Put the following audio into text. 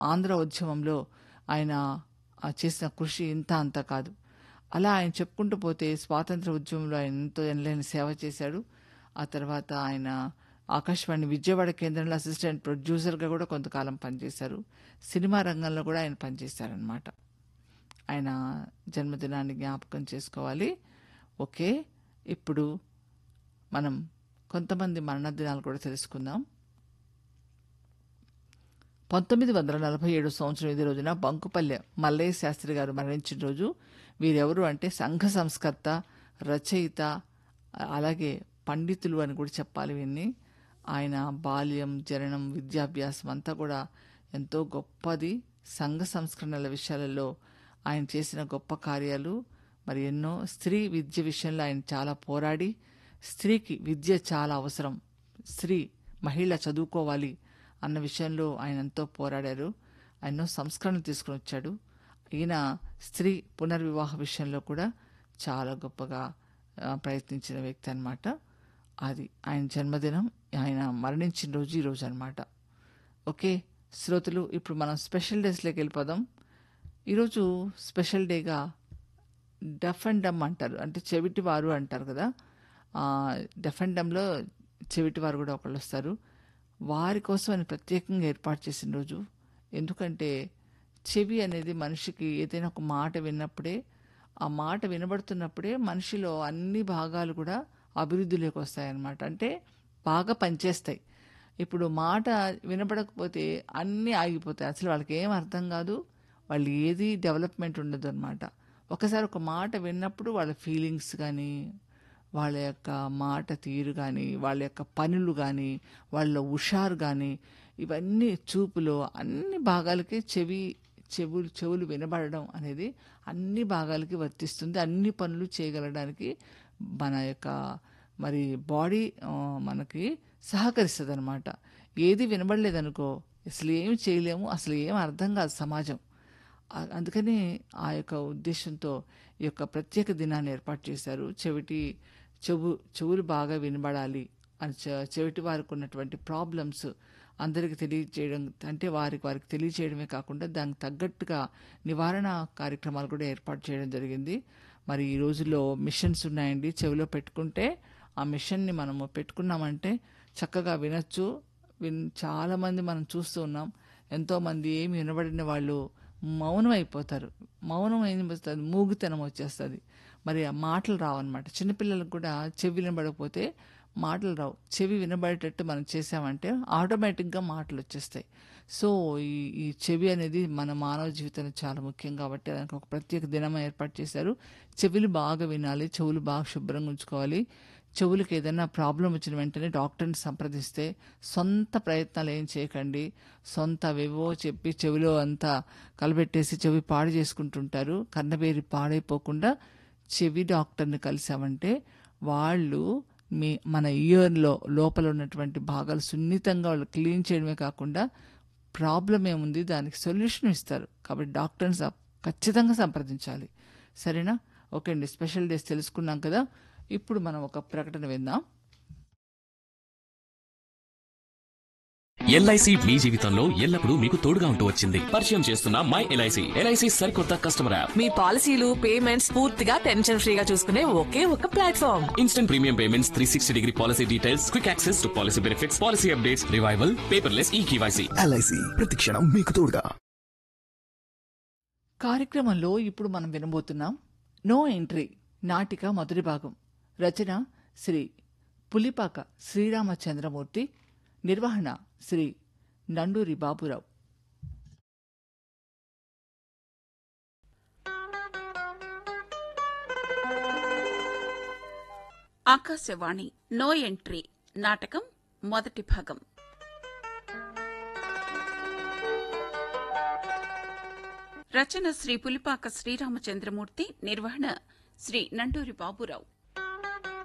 ఆంధ్ర ఉద్యమంలో ఆయన ఆ, చేసిన కృషి ఇంత అంత కాదు అలా ఆయన చెప్పుకుంటూ పోతే స్వాతంత్ర ఉద్యమంలో ఆయన ఎంతో ఎనలేని సేవ చేశాడు ఆ తర్వాత ఆయన ఆకాశవాణి విజయవాడ కేంద్రంలో అసిస్టెంట్ ప్రొడ్యూసర్గా కూడా కొంతకాలం పనిచేశారు సినిమా రంగంలో కూడా ఆయన పనిచేశారనమాట ఆయన జన్మదినాన్ని జ్ఞాపకం చేసుకోవాలి ఓకే ఇప్పుడు మనం కొంతమంది మరణదినాలు కూడా తెలుసుకుందాం పంతొమ్మిది వందల నలభై ఏడు సంవత్సరం ఇదే రోజున బంకుపల్లె మల్లయ్య శాస్త్రి గారు మరణించిన రోజు వీరెవరు అంటే సంఘ సంస్కర్త రచయిత అలాగే పండితులు అని కూడా చెప్పాలి వీరిని ఆయన బాల్యం జననం విద్యాభ్యాసం అంతా కూడా ఎంతో గొప్పది సంఘ సంస్కరణల విషయాలలో ఆయన చేసిన గొప్ప కార్యాలు మరి ఎన్నో స్త్రీ విద్య విషయంలో ఆయన చాలా పోరాడి స్త్రీకి విద్య చాలా అవసరం స్త్రీ మహిళ చదువుకోవాలి అన్న విషయంలో ఆయన ఎంతో పోరాడారు ఆయన ఎన్నో సంస్కరణలు తీసుకుని వచ్చాడు ఈయన స్త్రీ పునర్వివాహ విషయంలో కూడా చాలా గొప్పగా ఆ, ప్రయత్నించిన వ్యక్తి అన్నమాట అది ఆయన జన్మదినం ఆయన మరణించిన రోజు ఈ రోజు అనమాట ఓకే శ్రోతలు ఇప్పుడు మనం స్పెషల్ డేస్లోకి వెళ్ళిపోదాం ఈరోజు స్పెషల్ డేగా డఫ్ అండ్ డమ్ అంటారు అంటే చెవిటి వారు అంటారు కదా ఆ, డఫ్ అండ్ డమ్లో చెవిటి వారు కూడా ఒకళ్ళు వస్తారు వారి కోసం అని ప్రత్యేకంగా ఏర్పాటు చేసిన రోజు ఎందుకంటే చెవి అనేది మనిషికి ఏదైనా ఒక మాట విన్నప్పుడే ఆ మాట వినబడుతున్నప్పుడే మనిషిలో అన్ని భాగాలు కూడా అభివృద్ధిలోకి వస్తాయన్నమాట అంటే బాగా పనిచేస్తాయి ఇప్పుడు మాట వినపడకపోతే అన్నీ ఆగిపోతాయి అసలు వాళ్ళకి ఏం అర్థం కాదు వాళ్ళు ఏది డెవలప్మెంట్ ఉండదు అనమాట ఒకసారి ఒక మాట విన్నప్పుడు వాళ్ళ ఫీలింగ్స్ కానీ వాళ్ళ యొక్క మాట తీరు కానీ వాళ్ళ యొక్క పనులు కానీ వాళ్ళ హుషారు కానీ ఇవన్నీ చూపులో అన్ని భాగాలకి చెవి చెవులు చెవులు వినబడడం అనేది అన్ని భాగాలకి వర్తిస్తుంది అన్ని పనులు చేయగలడానికి మన యొక్క మరి బాడీ ఆ, మనకి సహకరిస్తుంది అనమాట ఏది వినబడలేదనుకో అసలు ఏమి చేయలేము అసలు ఏం అర్థం కాదు సమాజం ఆ- అందుకని ఆ యొక్క ఉద్దేశంతో ఈ యొక్క ప్రత్యేక దినాన్ని ఏర్పాటు చేశారు చెవిటి చెవు చెవులు బాగా వినబడాలి అని చె- చెవిటి వారికి ఉన్నటువంటి ప్రాబ్లమ్స్ అందరికి తెలియజేయడం అంటే వారికి వారికి తెలియజేయడమే కాకుండా దానికి తగ్గట్టుగా నివారణ కార్యక్రమాలు కూడా ఏర్పాటు చేయడం జరిగింది మరి ఈ రోజుల్లో మిషన్స్ ఉన్నాయండి చెవిలో పెట్టుకుంటే ఆ మిషన్ని మనము పెట్టుకున్నామంటే చక్కగా వినొచ్చు విన్ చాలామంది మనం చూస్తూ ఉన్నాం ఎంతోమంది ఏమి వినబడిన వాళ్ళు మౌనం అయిపోతారు మౌనం ఏం వస్తుంది మూగితనం వచ్చేస్తుంది మరి ఆ మాటలు రావన్నమాట చిన్నపిల్లలకు కూడా చెవి వినబడకపోతే మాటలు రావు చెవి వినబడేటట్టు మనం చేసామంటే ఆటోమేటిక్గా మాటలు వచ్చేస్తాయి సో ఈ ఈ చెవి అనేది మన మానవ జీవితంలో చాలా ముఖ్యం కాబట్టి దానికి ఒక ప్రత్యేక దినం ఏర్పాటు చేశారు చెవులు బాగా వినాలి చెవులు బాగా శుభ్రంగా ఉంచుకోవాలి చెవులకు ఏదైనా ప్రాబ్లం వచ్చిన వెంటనే డాక్టర్ని సంప్రదిస్తే సొంత ప్రయత్నాలు ఏం చేయకండి సొంత అవేవో చెప్పి చెవిలో అంతా కలబెట్టేసి చెవి పాడు చేసుకుంటుంటారు కన్నబేరి పాడైపోకుండా చెవి డాక్టర్ని కలిసామంటే వాళ్ళు మీ మన ఇయర్లో లోపల ఉన్నటువంటి భాగాలు సున్నితంగా వాళ్ళు క్లీన్ చేయడమే కాకుండా ప్రాబ్లం ఏముంది దానికి సొల్యూషన్ ఇస్తారు కాబట్టి డాక్టర్ని సం- ఖచ్చితంగా సంప్రదించాలి సరేనా ఓకే అండి స్పెషల్ డేస్ తెలుసుకున్నాం కదా ఇప్పుడు మనం ఒక ప్రకటన విందాం ఎల్ఐసి మీ జీవితంలో ఎల్లప్పుడూ మీకు తోడుగా ఉంటూ వచ్చింది పరిచయం చేస్తున్న మై ఎల్ఐసి ఎల్ఐసి సరికొత్త కస్టమర్ యాప్ మీ పాలసీలు పేమెంట్స్ పూర్తిగా టెన్షన్ ఫ్రీగా చూసుకునే ఒకే ఒక platform instant premium payments three sixty degree policy details quick access to policy benefits policy updates revival paperless e KYC LIC ప్రతిక్షణం మీకు తోడుగా కార్యక్రమంలో ఇప్పుడు మనం వినబోతున్నాం నో ఎంట్రీ నాటిక మొదటి భాగం రచన శ్రీ పులిపాక శ్రీరామచంద్రమూర్తి నిర్వహణ శ్రీ నండూరి బాబురావు ఆకాశవాణి నో ఎంట్రీ నాటకం మొదటి భాగం రచన శ్రీ పులిపాక శ్రీరామచంద్రమూర్తి నిర్వహణ శ్రీ నండూరి బాబురావు